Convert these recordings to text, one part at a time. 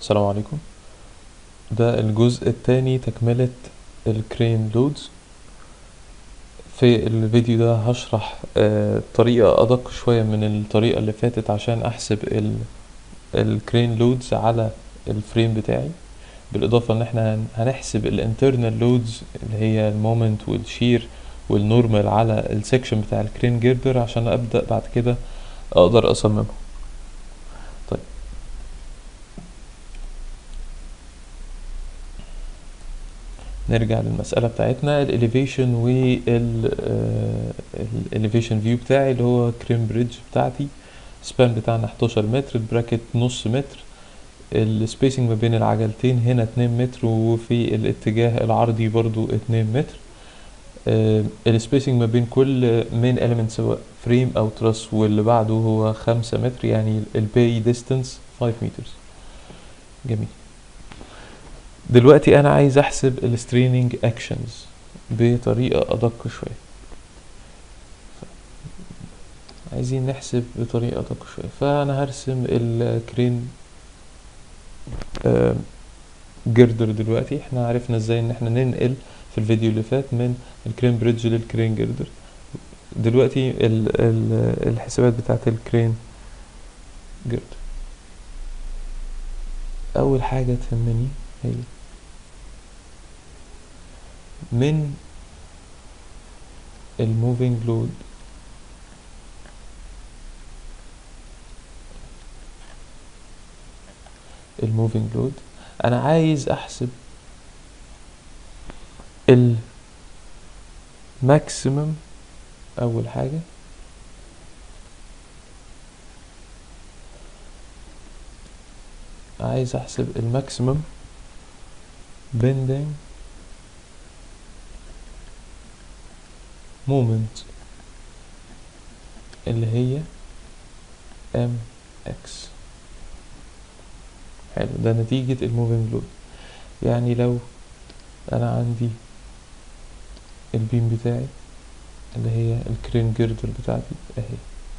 السلام عليكم ده الجزء التاني تكملة الكرين لودز في الفيديو ده هشرح آه، طريقة أدق شوية من الطريقة اللي فاتت عشان أحسب ال الكرين لودز على الفريم بتاعي بالإضافة إن احنا هن- هنحسب الانترنال لودز اللي هي المومنت والشير والنورمال على السكشن بتاع الكرين جيردر عشان أبدأ بعد كده أقدر أصممه طيب نرجع للمسألة بتاعتنا الاليفيشن والاليفيشن فيو بتاعي اللي هو كريم بريدج بتاعتي سبان بتاعنا 11 متر البراكت نص متر السبيسنج ما بين العجلتين هنا 2 متر وفي الاتجاه العرضي برضو 2 متر السبيسنج ما بين كل مين element سواء فريم او تراس واللي بعده هو 5 متر يعني الباي ديستانس 5 متر جميل دلوقتي انا عايز احسب الستريننج اكشنز بطريقة ادق شوية عايزين نحسب بطريقة ادق شوية فانا هرسم الكرين جردر دلوقتي احنا عرفنا ازاي ان احنا ننقل في الفيديو اللي فات من الكرين بريدج للكرين جردر دلوقتي ال ال الحسابات بتاعت الكرين جردر اول حاجة تهمني هي من الموفينج لود الموفينج لود انا عايز احسب الماكسيمم اول حاجة عايز احسب الماكسيمم bending moment اللي هي mx حلو ده نتيجة الموفينج لود يعني لو انا عندي البيم بتاعي اللي هي الكرين جيردر بتاعتي اهي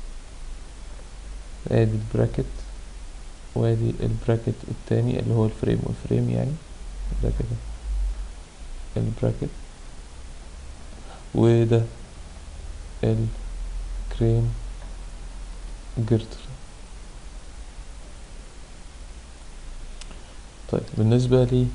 ادي البراكت وادي البراكت التاني اللي هو الفريم والفريم يعني ده كده البراكت وده الكرين جيردر طيب بالنسبة لي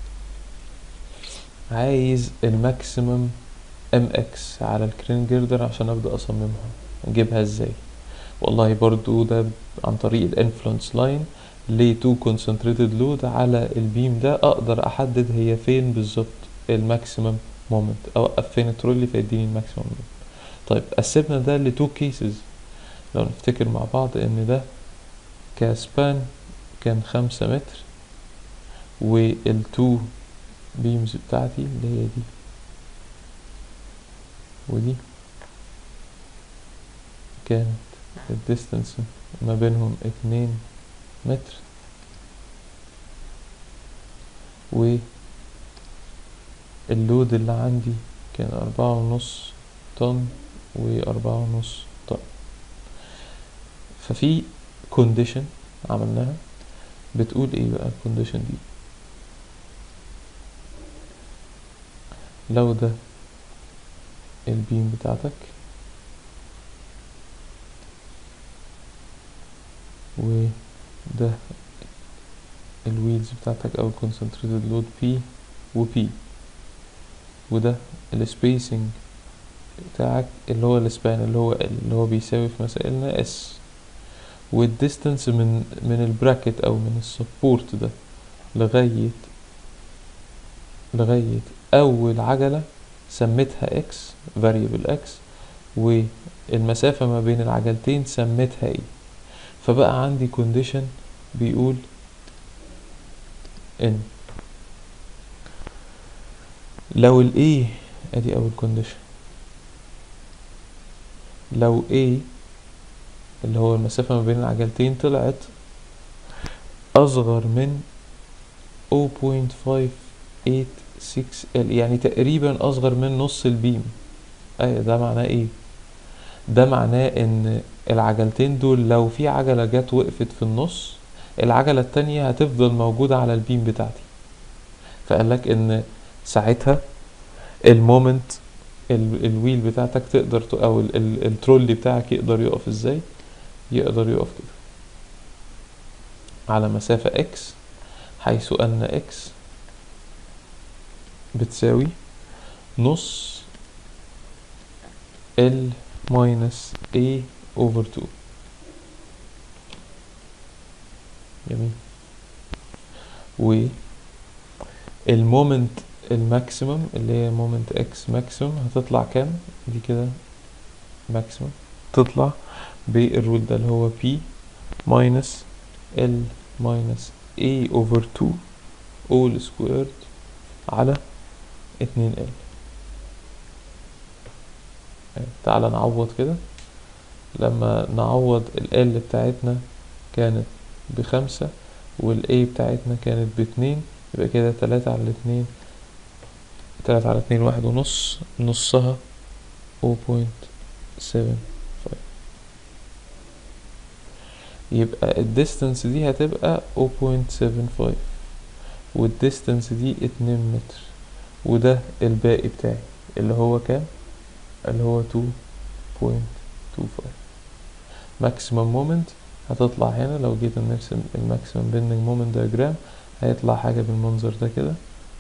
عايز الماكسيمم ام اكس على الكرين جيردر عشان ابدا اصممها اجيبها ازاي والله برضو ده عن طريق الانفلونس لاين ل تو concentrated لود على البيم ده اقدر احدد هي فين بالظبط الماكسيمم مومنت اوقف فين الترولي فيديني الماكسيمم مومنت طيب قسمنا ده لتو كيسز لو نفتكر مع بعض ان ده كسبان كان خمسة متر والتو بيمز بتاعتي اللي هي دي ودي كانت الديستنس ما بينهم اتنين متر و اللود اللي عندي كان أربعة ونص طن وأربعة ونص طن ففي كونديشن عملناها بتقول ايه بقى الكونديشن دي لو ده البيم بتاعتك وده الويلز بتاعتك او الكونسنتريتد لود بي وبي وده السبيسنج بتاعك اللي هو السبان اللي هو اللي هو بيساوي في مسائلنا اس والديستنس من من البراكت او من السبورت ده لغاية لغاية اول عجلة سميتها اكس variable اكس والمسافة ما بين العجلتين سميتها ايه فبقى عندي كونديشن بيقول ان لو ال A ادي اول كونديشن لو A اللي هو المسافة ما بين العجلتين طلعت اصغر من 0.586 ال يعني تقريبا اصغر من نص البيم اي ده معناه ايه ده معناه ان العجلتين دول لو في عجلة جت وقفت في النص العجلة التانية هتفضل موجودة على البيم بتاعتي فقالك ان ساعتها المومنت ال- الويل بتاعتك تقدر ت- او ال- ال- الترولي بتاعك يقدر يقف ازاي يقدر يقف كده على مسافة اكس حيث ان اكس بتساوي نص ال ماينس a over 2 جميل و المومنت الماكسيمم اللي هي مومنت اكس ماكسيمم هتطلع كام دي كده ماكسيمم تطلع بالرول ده اللي هو p ماينس ال ماينس a over 2 all squared على 2 ال تعالى نعوض كده لما نعوض ال L بتاعتنا كانت بخمسة وال A بتاعتنا كانت باتنين يبقى كده تلاتة على اتنين تلاتة على اتنين واحد ونص نصها 0.75 يبقى الديستنس دي هتبقى 0.75 والديستنس دي اتنين متر وده الباقي بتاعي اللي هو كام اللي هو 2.25 ماكسيمم مومنت هتطلع هنا لو جيت نرسم الماكسيمم بيندنج مومنت دياجرام هيطلع حاجة بالمنظر ده كده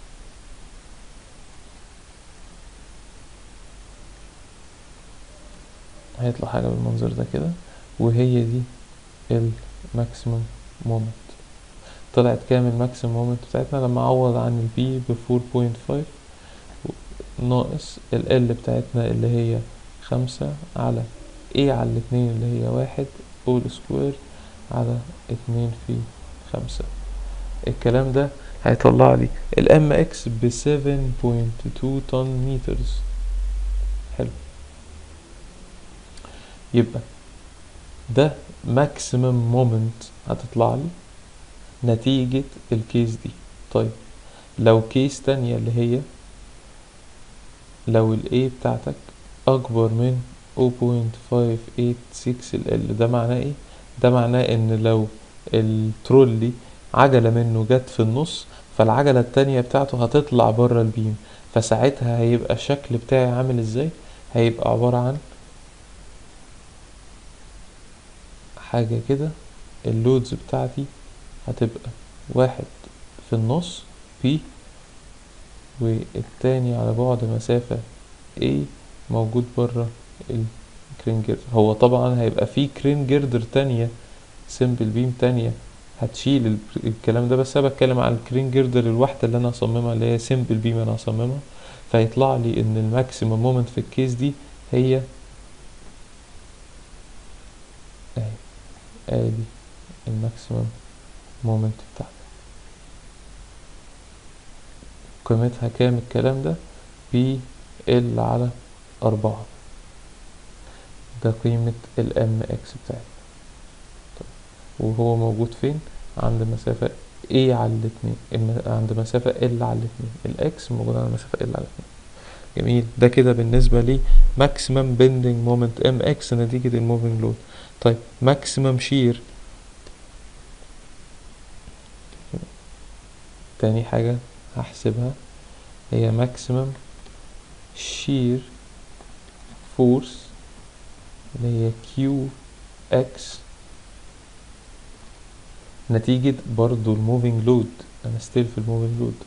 هيطلع حاجة بالمنظر ده كده وهي دي الماكسيمم مومنت طلعت كام الماكسيمم مومنت بتاعتنا لما اعوض عن البي ب 4.5 ناقص ال L بتاعتنا اللي هي خمسة على A على الاتنين اللي هي واحد all square على اتنين في خمسة الكلام ده هيطلع لي ال MX ب 7.2 طن مترز حلو يبقى ده ماكسيمم مومنت هتطلع لي نتيجة الكيس دي طيب لو كيس تانية اللي هي لو ال A بتاعتك أكبر من 0.586 ال L ده معناه ايه؟ ده معناه ان لو الترولي عجلة منه جت في النص فالعجلة التانية بتاعته هتطلع بره البيم فساعتها هيبقى الشكل بتاعي عامل ازاي؟ هيبقى عبارة عن حاجة كده اللودز بتاعتي هتبقى واحد في النص P والتاني على بعد مسافة A موجود بره الكرين جيردر هو طبعا هيبقى فيه كرين جيردر تانية سيمبل بيم تانية هتشيل ال- الكلام ده بس انا بتكلم على الكرين جيردر الواحدة اللي انا هصممها اللي هي سيمبل بيم انا هصممها فيطلع لي ان الماكسيمم مومنت في الكيس دي هي اهي ادي الماكسيمم مومنت بتاعتك قيمتها كام الكلام ده بي ال على أربعة ده قيمة ال ام اكس بتاعتنا طيب. وهو موجود فين عند مسافة A على الاتنين الم- عند مسافة L على الاتنين الاكس موجود عند مسافة L على الاتنين جميل ده كده بالنسبة لي maximum bending moment ام اكس نتيجة الموفينج لود طيب maximum shear تاني حاجة هحسبها هي maximum shear force اللي هي كيو اكس نتيجة برضو الموفينج لود انا ستيل في الموفينج لود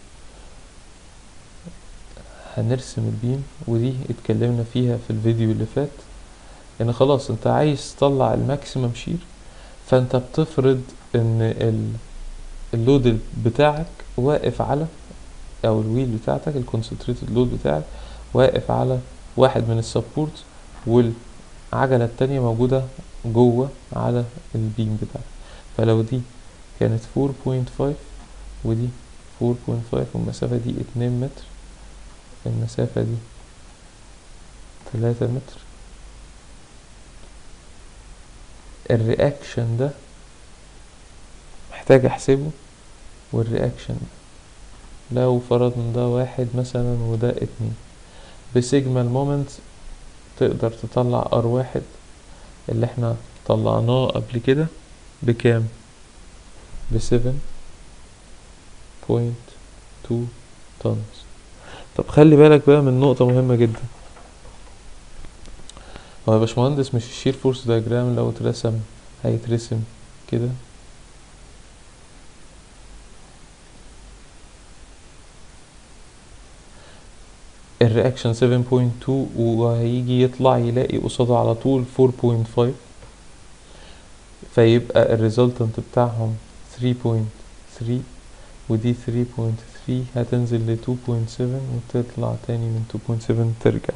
هنرسم البيم ودي اتكلمنا فيها في الفيديو اللي فات ان خلاص انت عايز تطلع الماكسيمم شير فانت بتفرض ان ال اللود بتاعك واقف على او الويل بتاعتك الكونسنتريتد لود بتاعك واقف على واحد من السبورت والعجلة التانية موجودة جوه على البيم بتاعك فلو دي كانت 4.5 ودي 4.5 والمسافة دي 2 متر المسافة دي 3 متر الرياكشن ده محتاج احسبه والرياكشن ده لو فرضنا ده واحد مثلا وده اتنين بسيجما المومنت تقدر تطلع ار واحد اللي احنا طلعناه قبل كده بكام بسفن بوينت تو tons طب خلي بالك بقى من نقطة مهمة جدا هو يا باشمهندس مش الشير فورس دايجرام لو اترسم هيترسم كده الرياكشن 7.2 وهيجي يطلع يلاقي قصاده على طول 4.5 فيبقى الريزلتنت بتاعهم 3.3 ودي 3.3 هتنزل ل 2.7 وتطلع تاني من 2.7 ترجع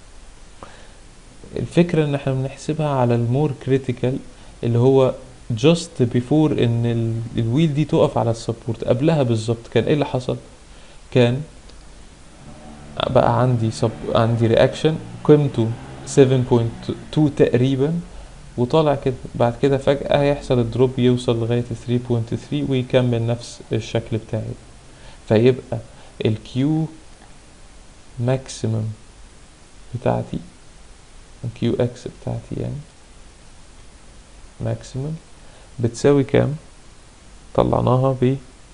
الفكرة ان احنا بنحسبها على المور كريتيكال اللي هو just before ان ال- الويل دي تقف على السبورت قبلها بالظبط كان ايه اللي حصل كان بقى عندي سب... عندي رياكشن قيمته 7.2 تقريبا وطالع كده بعد كده فجأة هيحصل الدروب يوصل لغاية 3.3 ويكمل نفس الشكل بتاعي فيبقى الكيو ماكسيمم بتاعتي الكيو اكس بتاعتي يعني ماكسيمم بتساوي كام طلعناها ب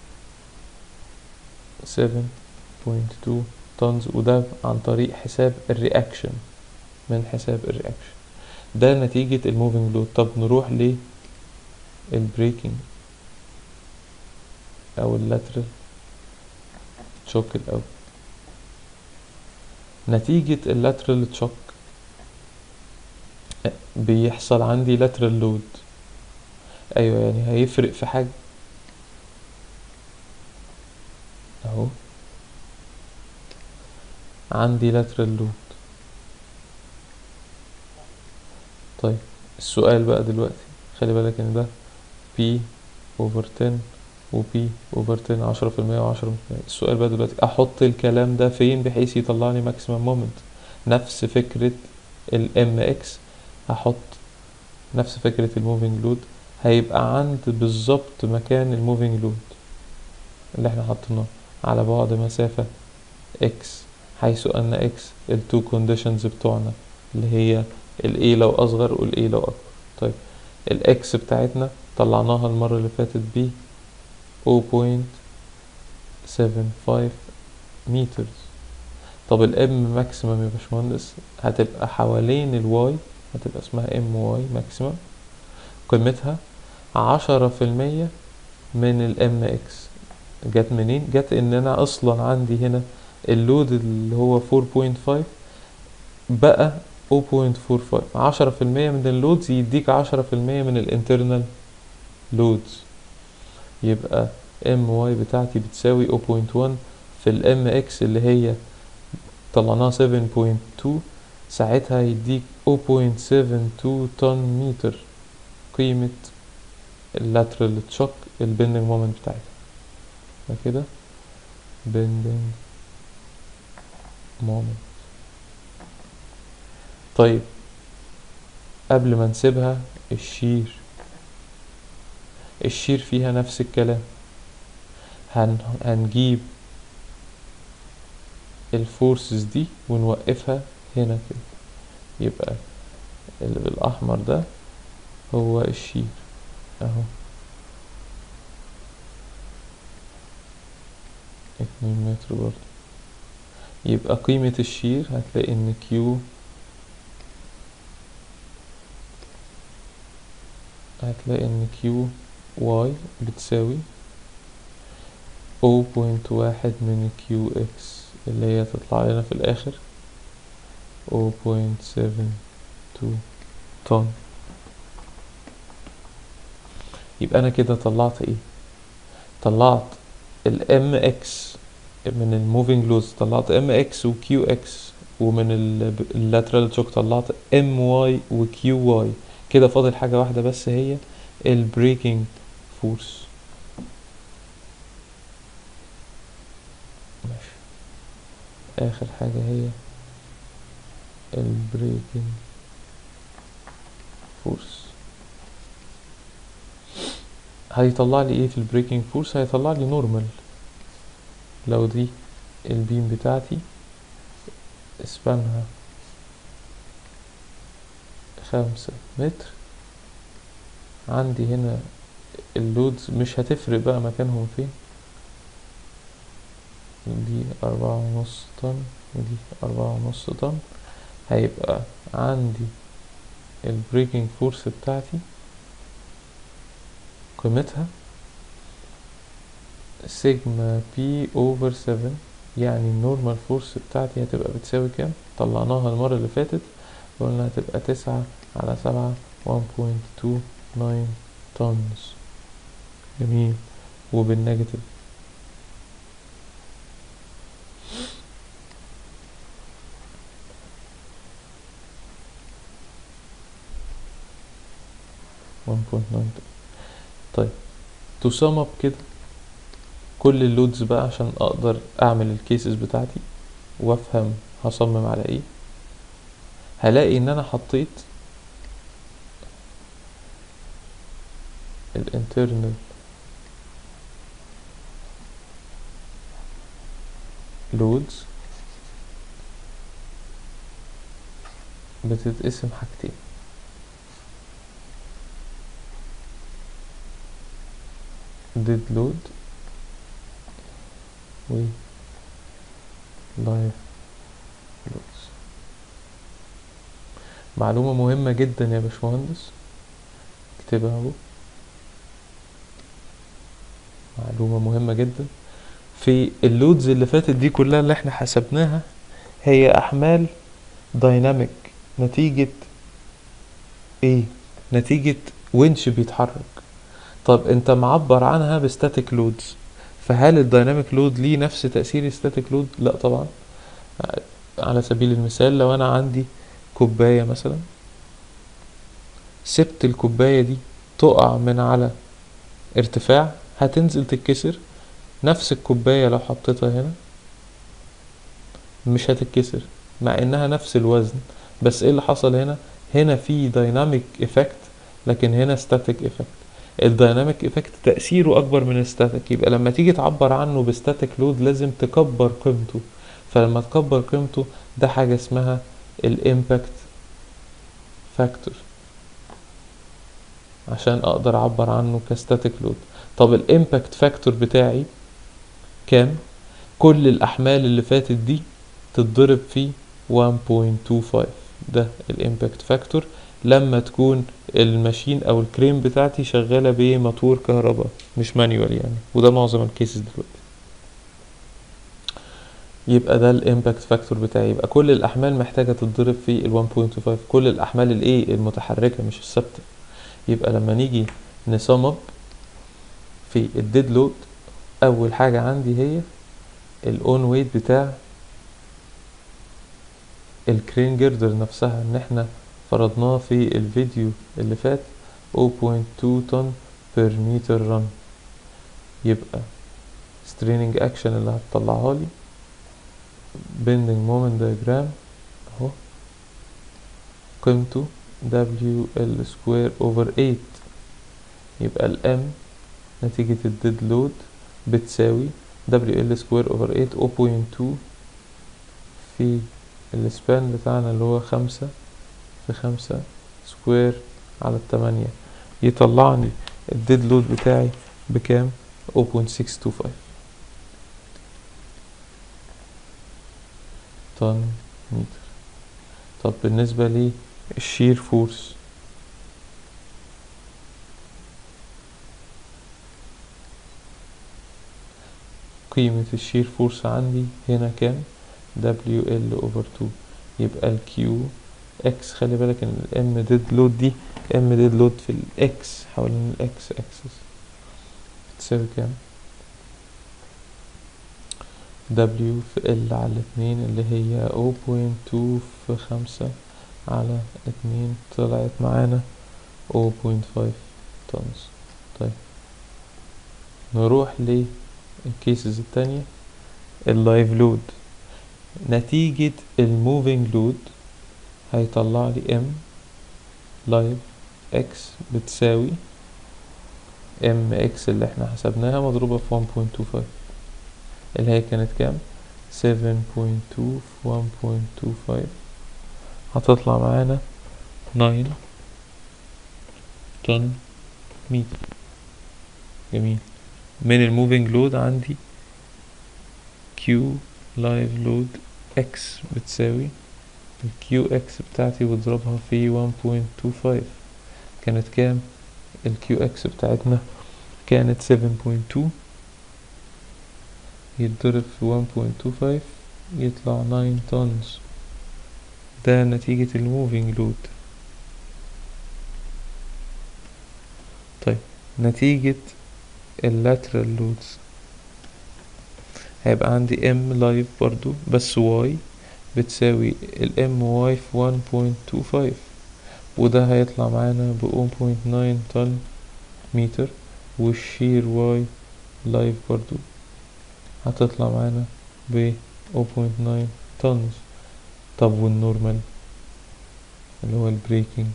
7.2 تونز وده عن طريق حساب الرياكشن من حساب الرياكشن ده نتيجة الموفينج لود طب نروح للبريكنج او اللاترال تشوك الاول نتيجة اللاترال تشوك بيحصل عندي لاترال لود ايوه يعني هيفرق في حاجة اهو عندي لاترال لود طيب السؤال بقى دلوقتي خلي بالك ان ده P over 10 و P over 10 عشرة في المية وعشرة في المية السؤال بقى دلوقتي احط الكلام ده فين بحيث يطلع لي ماكسيمم مومنت نفس فكرة ال MX هحط نفس فكرة الموفينج لود هيبقى عند بالظبط مكان الموفينج لود اللي احنا حطيناه على بعد مسافة x حيث ان x التو كونديشنز بتوعنا اللي هي ال A لو اصغر وال A لو اكبر طيب ال x بتاعتنا طلعناها المرة اللي فاتت ب 0.75 متر طب ال M ماكسيمم يا باشمهندس هتبقى حوالين ال Y هتبقى اسمها M Y ماكسيمم قيمتها عشرة في المية من ال MX جت منين؟ جت ان انا اصلا عندي هنا اللود اللي هو 4.5 بقى 0.45 عشرة في المية من اللودز يديك عشرة في المية من الانترنال لودز يبقى ام واي بتاعتي بتساوي 0.1 في الام اكس اللي هي طلعناها 7.2 ساعتها يديك 0.72 طن متر قيمة اللاترال تشوك البندنج مومنت بتاعتها كده bending moment طيب قبل ما نسيبها الشير الشير فيها نفس الكلام هن هنجيب الفورسز دي ونوقفها هنا كده يبقى اللي بالأحمر ده هو الشير اهو اتنين متر برضه يبقى قيمة الشير هتلاقي ان كيو هتلاقي ان كيو واي بتساوي 0.1 من كيو اكس اللي هي تطلع لنا في الاخر 0.72 طن يبقى انا كده طلعت ايه طلعت الام اكس من الموفينج لوز طلعت ام اكس وكيو اكس ومن اللاترال تشوك طلعت ام واي وكيو واي كده فاضل حاجة واحدة بس هي البريكنج فورس ماشي اخر حاجة هي البريكنج فورس هيطلع لي ايه في البريكنج فورس هيطلع لي نورمال لو دي البيم بتاعتي اسبانها خمسة متر عندي هنا اللودز مش هتفرق بقى مكانهم فين دي أربعة ونص طن ودي أربعة ونص طن هيبقى عندي البريكنج فورس بتاعتي قيمتها سيجما بي اوفر سفن يعني النورمال فورس بتاعتي هتبقى بتساوي كام طلعناها المرة اللي فاتت وقلنا هتبقى تسعة على سبعة 1.29 طنز جميل وبالنيجاتيف one point nine طيب to sum up كده كل اللودز بقى عشان اقدر اعمل الكيسز بتاعتي وافهم هصمم على ايه هلاقي ان انا حطيت الانترنال لودز بتتقسم حاجتين ديد لود و لايف لودز معلومة مهمة جدا يا باشمهندس اكتبها اهو معلومة مهمة جدا في اللودز اللي فاتت دي كلها اللي احنا حسبناها هي احمال دايناميك نتيجة ايه نتيجة winch بيتحرك طب انت معبر عنها بستاتيك لودز فهل الدايناميك لود ليه نفس تأثير الستاتيك لود لا طبعا على سبيل المثال لو انا عندي كوباية مثلا سبت الكوباية دي تقع من على ارتفاع هتنزل تتكسر نفس الكوباية لو حطيتها هنا مش هتتكسر مع انها نفس الوزن بس ايه اللي حصل هنا هنا في دايناميك افكت لكن هنا ستاتيك افكت الدايناميك افكت تأثيره اكبر من الستاتيك يبقى لما تيجي تعبر عنه بستاتيك لود لازم تكبر قيمته فلما تكبر قيمته ده حاجة اسمها الامباكت فاكتور عشان اقدر اعبر عنه كستاتيك لود طب الامباكت فاكتور بتاعي كام كل الاحمال اللي فاتت دي تتضرب في 1.25 ده الامباكت فاكتور لما تكون الماشين او الكريم بتاعتي شغاله بموتور كهرباء مش مانيوال يعني وده معظم الكيسز دلوقتي يبقى ده الامباكت فاكتور بتاعي يبقى كل الاحمال محتاجه تتضرب في ال 1.25 كل الاحمال الايه المتحركه مش الثابته يبقى لما نيجي نصمب في الديد لود اول حاجه عندي هي الاون ويت بتاع الكرين جيردر نفسها ان احنا فرضناه في الفيديو اللي فات 0.2 طن بير متر رن يبقى ستريننج اكشن اللي هتطلعها لي bending moment diagram اهو قيمته WL square over 8 يبقى ال M نتيجة الديد لود بتساوي WL square over 8 0.2 في السبان بتاعنا اللي هو خمسة في خمسة سكوير على التمانية يطلعني الديد لود بتاعي بكام 0.625 طن متر طب بالنسبة لي الشير فورس قيمة الشير فورس عندي هنا كام WL over 2 يبقى ال Q X خلي بالك ان ال M dead load دي M dead load في ال X حوالين ال X axis بتساوي كام W في L على اتنين اللي هي 0.2 في خمسة على اتنين طلعت معانا 0.5 tons طيب نروح للكيسز التانية اللايف لود نتيجة الموفينج لود هيطلع لي ام لايف اكس بتساوي ام اكس اللي احنا حسبناها مضروبة في 1.25 اللي هي كانت كام 7.2 في 1.25 هتطلع معانا 9 طن متر جميل من الموفينج لود عندي كيو لايف لود اكس بتساوي الكيو اكس بتاعتي بضربها في 1.25 كانت كام الكيو اكس بتاعتنا كانت 7.2 يتضرب في 1.25 يطلع 9 تونز ده نتيجة الموفينج لود طيب نتيجة اللاترال لودز هيبقى عندي ام لايف برضو بس واي بتساوي الام واي في 1.25 وده هيطلع معانا ب 0.9 طن متر والشير واي لايف برضو هتطلع معانا ب 0.9 طنز طب والنورمال اللي هو البريكنج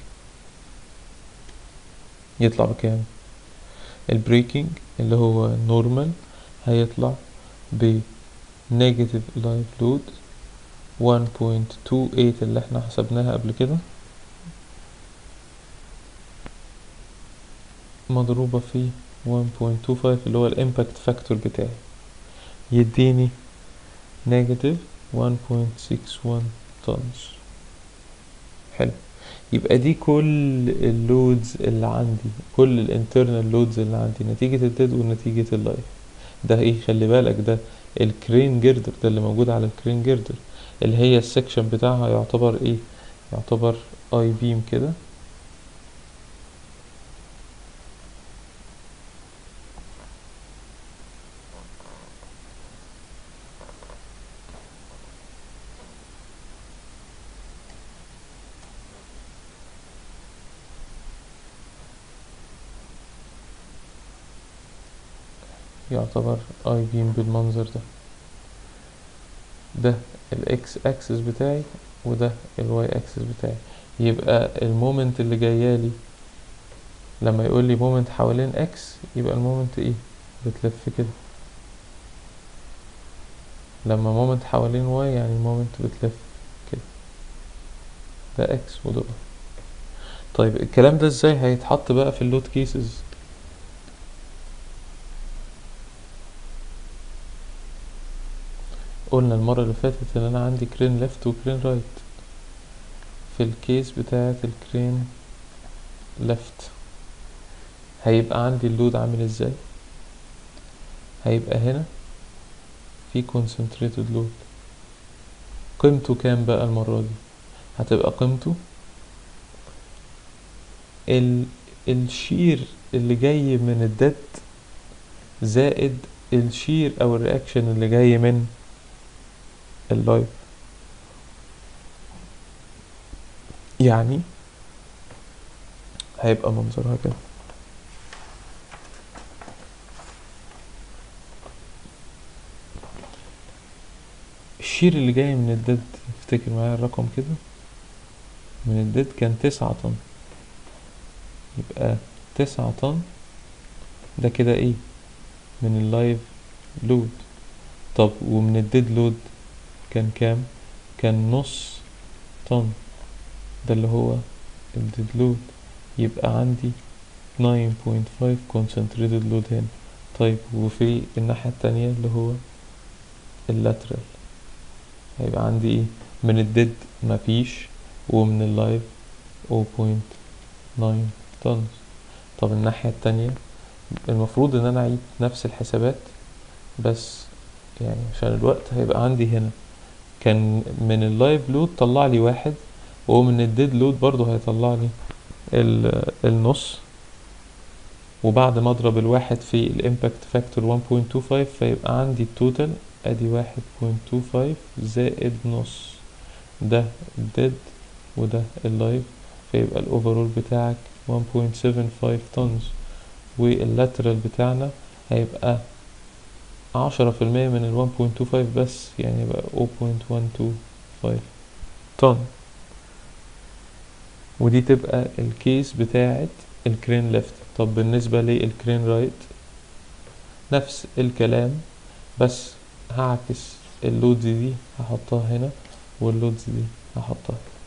يطلع بكام البريكنج اللي هو نورمال هيطلع ب نيجاتيف لايف لود 1.28 اللي احنا حسبناها قبل كده مضروبة في 1.25 اللي هو الامباكت فاكتور بتاعي يديني نيجاتيف 1.61 طنز حلو يبقى دي كل اللودز اللي عندي كل الانترنال لودز اللي عندي نتيجة الديد ونتيجة اللايف ده ايه خلي بالك ده الكرين جيردر ده اللي موجود على الكرين جيردر اللي هي السكشن بتاعها يعتبر ايه يعتبر اي بيم كده يعتبر اي بيم بالمنظر ده ده الاكس اكسس بتاعي وده الواي اكسس بتاعي يبقى المومنت اللي جايالي لما يقول لي مومنت حوالين اكس يبقى المومنت ايه بتلف كده لما مومنت حوالين واي يعني مومنت بتلف كده ده اكس وده واي طيب الكلام ده ازاي هيتحط بقى في اللود كيسز قلنا المرة اللي فاتت ان انا عندي كرين ليفت وكرين رايت في الكيس بتاعة الكرين ليفت هيبقى عندي اللود عامل ازاي هيبقى هنا في concentrated load قيمته كام بقى المرة دي هتبقى قيمته ال الشير اللي جاي من الديد زائد الشير او الرياكشن اللي جاي من اللايف يعني هيبقى منظرها كده الشير اللي جاي من الديد افتكر معايا الرقم كده من الديد كان تسعة طن يبقى تسعة طن ده كده ايه من اللايف لود طب ومن الديد لود كان كام كان نص طن ده اللي هو الديد لود يبقى عندي 9.5 concentrated load هنا طيب وفي الناحية التانية اللي هو اللاترال هيبقى عندي ايه من الديد مفيش ومن اللايف 0.9 طن طب الناحية التانية المفروض ان انا اعيد نفس الحسابات بس يعني عشان الوقت هيبقى عندي هنا كان من اللايف لود طلع لي واحد ومن الديد لود برضو هيطلع لي النص وبعد ما اضرب الواحد في الامباكت فاكتور 1.25 فيبقى عندي التوتال ادي واحد بوينت تو فايف زائد نص ده الديد وده اللايف فيبقى الاوفرول بتاعك 1.75 طنز واللاترال بتاعنا هيبقى عشرة في المية من ال 1.25 بس يعني يبقى 0.125 طن ودي تبقى الكيس بتاعت الكرين ليفت طب بالنسبة للكرين رايت نفس الكلام بس هعكس اللودز دي هحطها هنا واللودز دي هحطها هنا